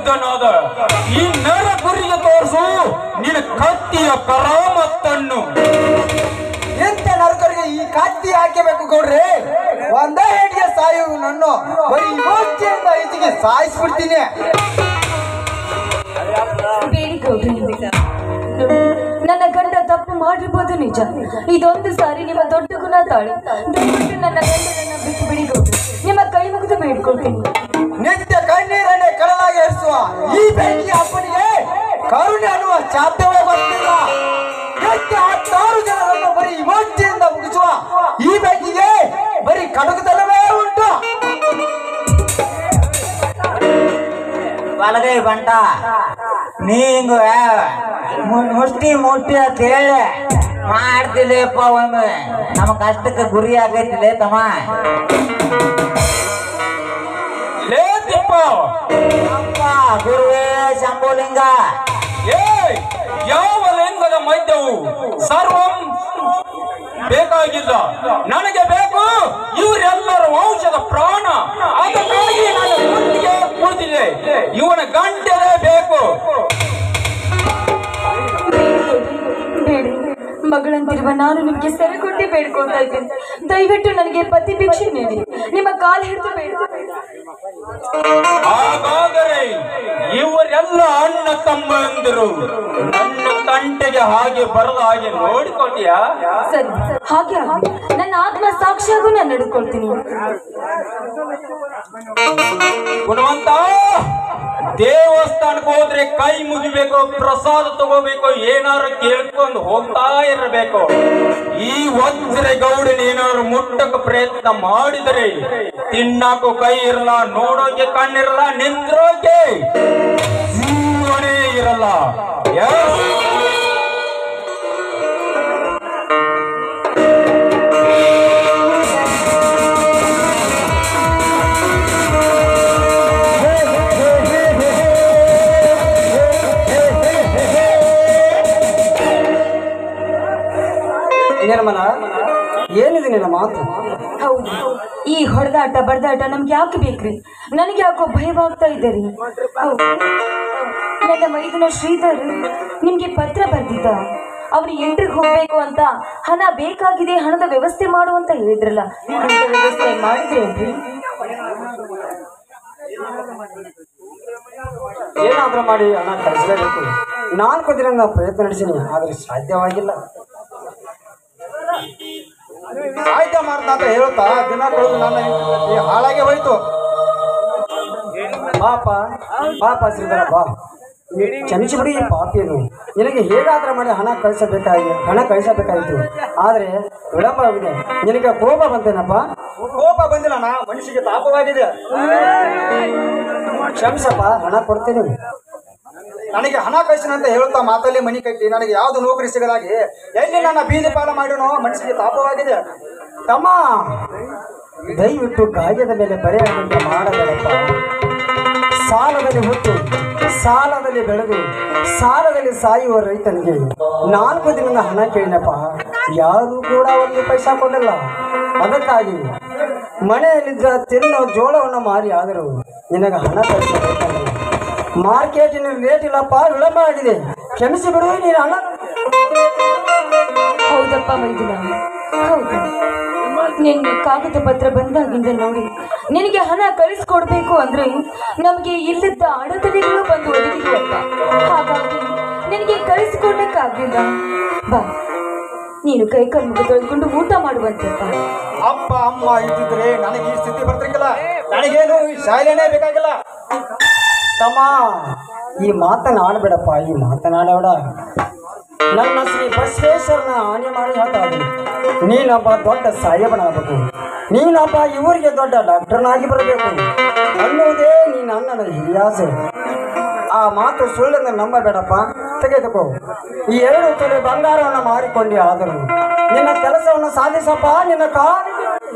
ಸಿದ್ಧನಾದ ಈ ನರ ಗುರಿಗೆ ತೋರಿಸು ನಿನ್ನ ಕತ್ತಿಯ ಕರಾಮತ್ತನ್ನು ಎಂತ ನರಕರಿಗೆ ಈ ಕತ್ತಿ ಹಾಕಬೇಕು ಗೌಡ್ರಿ ಒಂದೇ ಹೇಟಿಗೆ ಸಾಯು ನನ್ನ ಬರೀ ಯೋಚನೆಯಿಂದ ಈಚೆಗೆ ಸಾಯಿಸ್ಬಿಡ್ತೀನಿ ಬೇಡಿ ಗೌಡ್ರಿ ನನ್ನ ಗಂಡ ತಪ್ಪು ಮಾಡಿರ್ಬೋದು ನಿಜ ಇದೊಂದು ಸಾರಿ ನಿಮ್ಮ ದೊಡ್ಡ ಗುಣ ತಾಳಿ ದಯವಿಟ್ಟು ನನ್ನ ಗಂಡನನ್ನ ಬಿಟ್ಟು ಬಿಡಿ ಗೌಡ್ರಿ ನಿಮ್ಮ ಕೈ ಮುಗಿದು ಬೇಡ್ಕೊಳ್ತೀನಿ ನಿತ್ಯ ಕಣ್ಣೀರನ್ನೇ ಕಡಲಾಗಿ ಹರಿಸುವ ಈ ಬೆಂಕಿ ಅಪ್ಪನಿಗೆ ಕರುಣೆ ಅನ್ನುವ ಚಾಪ್ಯವೇ ಗೊತ್ತಿಲ್ಲ ನಿತ್ಯ ಹತ್ತಾರು ಜನರನ್ನು ಬರೀ ಯೋಚನೆಯಿಂದ ಮುಗಿಸುವ ಈ ಬೆಂಕಿಗೆ ಬರೀ ಕಡಗುತನವೇ ಉಂಟು ಬಲಗೈ ಬಂಟ ನೀ ಹಿಂಗ ಮು- ಮುಷ್ಟಿ ಮುಷ್ಟಿ ಅಂತ ಹೇಳಿ ಮಾಡ್ತಿಲ್ಲಪ್ಪ ಒಮ್ಮೆ ನಮ್ಮ ಕಷ್ಟಕ್ಕೆ ಗುರಿ ಆಗೈತಿಲೇ ತಮ್ಮ ಲೇ ತಿಪ್ಪ ಅಪ್ಪ ಗುರುವೇ ಶಂಭುಲಿಂಗ ಏ ಯಾವ ಲಿಂಗದ ಮೈದ್ಯವು ಸರ್ವಂ ಬೇಕಾಗಿಲ್ಲ ನನಗೆ ಬೇಕು ಇವರೆಲ್ಲರ ವಂಶದ ಪ್ರಾಣ ಅದಕ್ಕಾಗಿ ನಾನು ಮುಂದಿಗೆ ಕುಳಿತಿದೆ ಇವನ ಗಂಟೆನೇ ಬೇಕು ಬೇಡಿ ಮಗಳಂತಿರುವ ನಾನು ನಿಮಗೆ ಸೆರೆ ಕೊಟ್ಟೆ ಬೇಡ್ಕೊಳ್ತಾ ಇದ್ದೇನೆ ದಯವಿಟ್ಟು ನನಗೆ ಪತಿ ಭಿಕ್ಷೆ ನೀಡಿ ನಿಮ್ಮ ಕಾಲು ಹಿಡಿದು ಬೇಡ ಹಾಗಾದರೆ ಇವರೆಲ್ಲ ಅಣ್ಣ ತಮ್ಮಂದಿರು ನನ್ನ ತಂಟೆಗೆ ಹಾಗೆ ಬರದ ಹಾಗೆ ನೋಡಿಕೊಂಡಿಯಾ ಸರಿ ಹಾಗೆ ಆಗಲಿ. ನನ್ನ ಆತ್ಮ ಸಾಕ್ಷಿಯಾಗೂ ನಾನು ನಡ್ಕೊಳ್ತೀನಿ ಗುಣವಂತ ದೇವಸ್ಥಾನಕ್ಕೆ ಹೋದ್ರೆ ಕೈ ಮುಗಿಬೇಕು ಪ್ರಸಾದ ತಗೋಬೇಕು ಏನಾರು ಕೇಳ್ಕೊಂಡು ಹೋಗ್ತಾ ಇರಬೇಕು ಈ ವಜ್ರ ಗೌಡನ ಏನಾದ್ರು ಮುಟ್ಟಕ್ಕೆ ಪ್ರಯತ್ನ ಮಾಡಿದರೆ ತಿನ್ನಾಕು ಕೈ ಇರಲ್ಲ ನೋಡೋಕೆ ಕಣ್ಣಿರಲ್ಲ ನಿಂದ್ರೋಕೆ ಜೀವನೇ ಇರಲ್ಲ Yes. ನಿರ್ಮಲ ಏನಿದೆ ನಿನ್ನ ಮಾತು ಹೌದು ಈ ಹೊಡೆದಾಟ ಬಡದಾಟ ನಮ್ಗೆ ಯಾಕೆ ಬೇಕ್ರಿ ನನಗೆ ಯಾಕೋ ಭಯವಾಗ್ತಾ ಇದೆ ರೀ ಹೌದು ನನ್ನ ಮೈದನ ಶ್ರೀಧರ್ ನಿಮ್ಗೆ ಪತ್ರ ಬರ್ದಿದ್ದ ಅವ್ರು ಎಂಟ್ರಿಗೆ ಹೋಗ್ಬೇಕು ಅಂತ ಹಣ ಬೇಕಾಗಿದೆ ಹಣದ ವ್ಯವಸ್ಥೆ ಮಾಡು ಅಂತ ಹೇಳಿದ್ರಲ್ಲ ಹಣದ ವ್ಯವಸ್ಥೆ ಮಾಡಿದ್ರೇನ್ರಿ ಏನಾದ್ರೂ ಮಾಡಿ ಹಣ ಕಳಿಸಲೇಬೇಕು ನಾಲ್ಕು ದಿನದಿಂದ ಪ್ರಯತ್ನ ನಡೆಸಿನಿ ಆದ್ರೆ ಸಾಧ್ಯವಾಗಿಲ್ಲ ಸಾಧ್ಯ ಮಾಡ್ತಾ ಅಂತ ಹೇಳ್ತಾ ದಿನ ಕಳೆದು ನನ್ನ ಹೆಂಡತಿ ಹಾಳಾಗೆ ಹೋಯ್ತು ಪಾಪ ಪಾಪ ಶ್ರೀಧರ ಬಾ ಕ್ಷಮಿಸಿಬಿಡಿ ಈ ಪಾಪಿಯನ್ನು ನಿನಗೆ ಹೇಗಾದ್ರೂ ಮಾಡಿ ಹಣ ಕಳಿಸಬೇಕಾಗಿ ಹಣ ಕಳಿಸಬೇಕಾಯಿತು ಆದರೆ ವಿಳಂಬವಾಗಿದೆ ನಿನಗೆ ಕೋಪ ಬಂತೇನಪ್ಪ ಕೋಪ ಬಂದಿಲ್ಲ ನಾ ಮನುಷ್ಯಗೆ ತಾಪವಾಗಿದೆ ಕ್ಷಮಿಸಪ್ಪ ಹಣ ಕೊಡ್ತೀನಿ ನನಗೆ ಹಣ ಕಳಿಸಿನ ಅಂತ ಹೇಳುತ್ತಾ ಮಾತಲ್ಲಿ ಮನಿ ಕಟ್ಟಿ ನನಗೆ ಯಾವ್ದು ನೌಕರಿ ಸಿಗದಾಗಿ ಎಲ್ಲಿ ನನ್ನ ಬೀದಿ ಪಾಲ ಮಾಡಿನೋ ಮನಸ್ಸಿಗೆ ತಾಪವಾಗಿದೆ ತಮ್ಮ ದಯವಿಟ್ಟು ಕಾಯ್ದದ ಮೇಲೆ ಬರೆಯುವಂತೆ ಮಾಡಬೇಡಪ್ಪ ಸಾಲದಲ್ಲಿ ಹುಟ್ಟು ಸಾಲದಲ್ಲಿ ಬೆಳೆದು ಸಾಲದಲ್ಲಿ ಸಾಯುವ ರೈತನಿಗೆ ನಾಲ್ಕು ದಿನದ ಹಣ ಕೇಳಿನಪ್ಪ ಯಾರೂ ಕೂಡ ಒಂದು ಪೈಸಾ ಕೊಡಲ್ಲ ಅದಕ್ಕಾಗಿ ಮನೆಯಲ್ಲಿದ್ದ ತಿನ್ನೋ ಜೋಳವನ್ನು ಮಾರಿ ಆದರೂ ನಿನಗೆ ಹಣ ಕಳಿಸಬೇಕಂದ್ರೆ ಮಾರ್ಕೆಟಿನ ರೇಟ್ ಇಲ್ಲಪ್ಪ ವಿಳಂಬ ಆಗಿದೆ ಕ್ಷಮಿಸಿ ಬಿಡು ನೀನು ಹಣ ಹೌದಪ್ಪ ಮೈದಿನ ಹೌದು ನಿನ್ನೆ ಕಾಗದ ಪತ್ರ ಬಂದಾಗಿಂದ ನೋಡಿ ನಿನಗೆ ಹಣ ಕಳಿಸ್ಕೊಡ್ಬೇಕು ಅಂದ್ರೆ ನಮಗೆ ಇಲ್ಲದ ಅಡೆತಡೆಗಳು ಬಂದು ಒದಗಿದೆಯಪ್ಪ ಹಾಗಾಗಿ ನಿನಗೆ ಕಳಿಸ್ಕೊಡ್ಲಿಕ್ಕಾಗ್ಲಿಲ್ಲ ಬಾ ನೀನು ಕೈ ಕಾಲು ಮುಖ ತೊಳೆದುಕೊಂಡು ಊಟ ಮಾಡುವಂತಪ್ಪ ಅಪ್ಪ ಅಮ್ಮ ಇದ್ದಿದ್ರೆ ನನಗೆ ಈ ಸ್ಥಿತಿ ಬರ್ತಿರ್ಕಿಲ್ಲ ನನಗೇನು ಈ ಶಾಲೆನೇ ಬೇಕಾಗಿಲ್ಲ ತಮ್ಮ ಈ ಮಾತನಾಡಬೇಡಪ್ಪ ಈ ಮಾತನಾಡಬೇಡ ನನ್ನ ಶ್ರೀ ಬಸವೇಶ್ವರನ ಆನೆ ಮಾಡಿ ಹೇಳ್ತಾ ಇದ್ದೀನಿ ನೀನೊಬ್ಬ ದೊಡ್ಡ ಸಾಹೇಬನಾಗಬೇಕು ನೀನೊಬ್ಬ ಇವರಿಗೆ ದೊಡ್ಡ ಡಾಕ್ಟರ್ನಾಗಿ ಬರಬೇಕು ಅನ್ನುವುದೇ ನೀನು ಅಣ್ಣನ ಹಿರಿಯಾಸೆ ಆ ಮಾತು ಸುಳ್ಳೆಂದು ನಂಬಬೇಡಪ್ಪ ತೆಗೆದುಕೋ ಈ ಎರಡು ತೊಲೆ ಬಂಗಾರವನ್ನು ಮಾರಿಕೊಂಡಿ ಆದರೂ ನಿನ್ನ ಕೆಲಸವನ್ನು ಸಾಧಿಸಪ್ಪ ನಿನ್ನ ಕಾಲು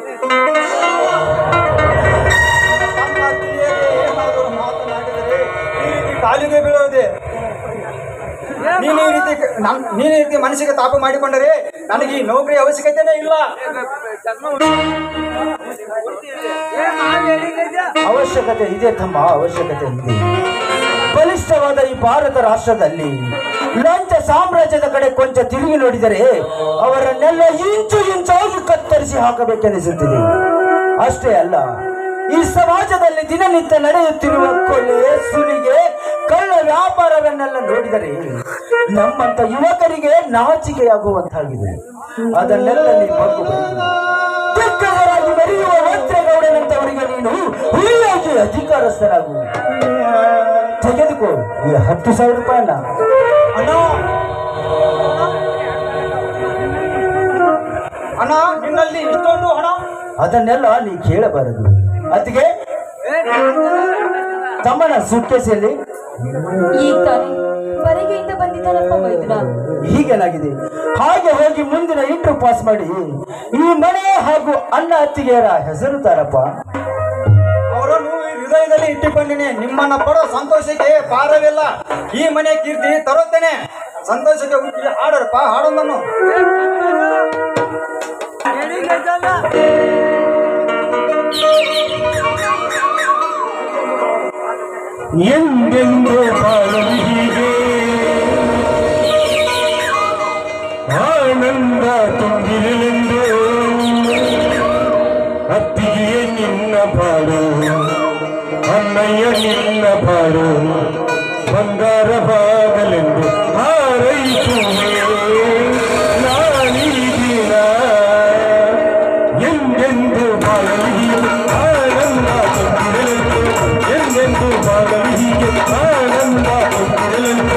ಕಾಲಿಗೆ ಬೀಳೋದೆ ನೀನು ಈ ರೀತಿ ನನ್- ನೀನು ಈ ರೀತಿ ಮನಸ್ಸಿಗೆ ತಾಪ ಮಾಡಿಕೊಂಡರೆ ನನಗೆ ಈ ನೌಕರಿ ಅವಶ್ಯಕತೆನೇ ಇಲ್ಲ ಅವಶ್ಯಕತೆ ಇದೆ ತಮ್ಮ ಅವಶ್ಯಕತೆ ಇದೆ ಬಲಿಷ್ಠವಾದ ಈ ಭಾರತ ರಾಷ್ಟ್ರದಲ್ಲಿ ಲಂಚ ಸಾಮ್ರಾಜ್ಯದ ಕಡೆ ಕೊಂಚ ತಿರುಗಿ ನೋಡಿದರೆ ಅವರನ್ನೆಲ್ಲ ಇಂಚು ಇಂಚಾಗಿ ಕತ್ತರಿಸಿ ಹಾಕಬೇಕೆನಿಸುತ್ತಿದೆ ಅಷ್ಟೇ ಅಲ್ಲ ಈ ಸಮಾಜದಲ್ಲಿ ದಿನನಿತ್ಯ ನಡೆಯುತ್ತಿರುವ ಕೊಲೆ ಸುಲಿಗೆ ಕಳ್ಳ ವ್ಯಾಪಾರವನ್ನೆಲ್ಲ ನೋಡಿದರೆ ನಮ್ಮಂತ ಯುವಕರಿಗೆ ನಾಚಿಕೆಯಾಗುವಂತಾಗಿದೆ ಅದನ್ನೆಲ್ಲ ನೀವು ಬಗ್ಗು ಬಡಿ. ದುಃಖಕರಾಗಿ ಮೆರೆಯುವ ವಂತ್ರೇಗೌಡನಂತವರಿಗೆ ನೀನು ಹುಲಿಯಾಗಿ ಅಧಿಕಾರಸ್ಥರಾಗು ತೆಗೆದುಕೋ ಈ ಹತ್ತು ಸಾವಿರ ರೂಪಾಯಿನ ಅಣ್ಣ ಅಣ್ಣ ನಿನ್ನಲ್ಲಿ ಇಷ್ಟೊಂದು ಹಣ ಅದನ್ನೆಲ್ಲ ನೀ ಕೇಳಬಾರದು ಅದಕ್ಕೆ ತಮ್ಮನ ಸುಕ್ಕೇಸಿಯಲ್ಲಿ ಈಗ ತಾನೇ ಬರಿಗೆಯಿಂದ ಬಂದಿದ್ದಾನಪ್ಪ ಮೈದುನ ಹೀಗೇನಾಗಿದೆ ಹಾಗೆ ಹೋಗಿ ಮುಂದಿನ ಇಂಟರ್ ಪಾಸ್ ಮಾಡಿ ಈ ಮನೆ ಹಾಗೂ ಅಣ್ಣ ಅತ್ತಿಗೆಯರ ಹೆಸರು ತಾರಪ್ಪ ಅವರನ್ನು ಈ ಹೃದಯದಲ್ಲಿ ಇಟ್ಟುಕೊಂಡಿನಿ ನಿಮ್ಮನ್ನ ಪಡೋ ಸಂತೋಷಕ್ಕೆ ಪಾರವಿಲ್ಲ ಈ ಮನೆ ಕೀರ್ತಿ ತರುತ್ತೇನೆ ಸಂತೋಷಕ್ಕೆ ಹುಟ್ಟಿ ಹಾಡರಪ್ಪ ಹಾಡೊಂದನ್ನು ಎಂದೆಂದು ಬಾಳಲು ಹೀಗೆ ಆನಂದ ತುಂಬಿರಲೆಂದು ಅತ್ತಿಗೆಯೇ ನಿನ್ನ ಬಾಳು ಅಣ್ಣಯ್ಯ ನಿನ್ನ ಬಾಳು ಬಂಗಾರ ಬಾಗಲೆಂದು ಹಾರೈಸುವೆ ನಾನೀ ದಿನ ಎಂದೆಂದು ಬಾಳಲು ಹೀಗೆ ಆನಂದ ತುಂಬಿರಲೆಂದು ಎಂದೆಂದು ಬಾಳಲು ಹೀಗೆ ಆನಂದ ತುಂಬಿರಲೆಂದು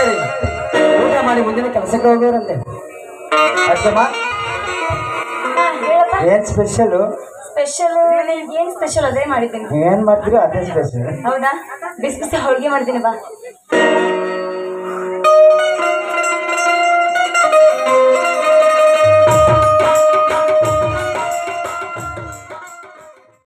ರೀ ಊಟ ಮಾಡಿ ಮುಂದಿನ ಕೆಲಸಕ್ಕೆ ಹೋಗೋರಂತೆ ಅಷ್ಟಮ್ಮ ಹಾ, ಹೇಳಪ್ಪ ಏನ್ ಸ್ಪೆಷಲ್ ಸ್ಪೆಷಲ್ ಏನ್ ಸ್ಪೆಷಲ್ ಅದೇ ಮಾಡಿದ್ದೀನಿ ಏನ್ ಮಾಡ್ತೀರಿ ಅದೇ ಸ್ಪೆಷಲ್ ಹೌದಾ ಬಿಸಿ ಬಿಸಿ ಹೋಳಿಗೆ ಮಾಡ್ತೀನಿ ಬಾ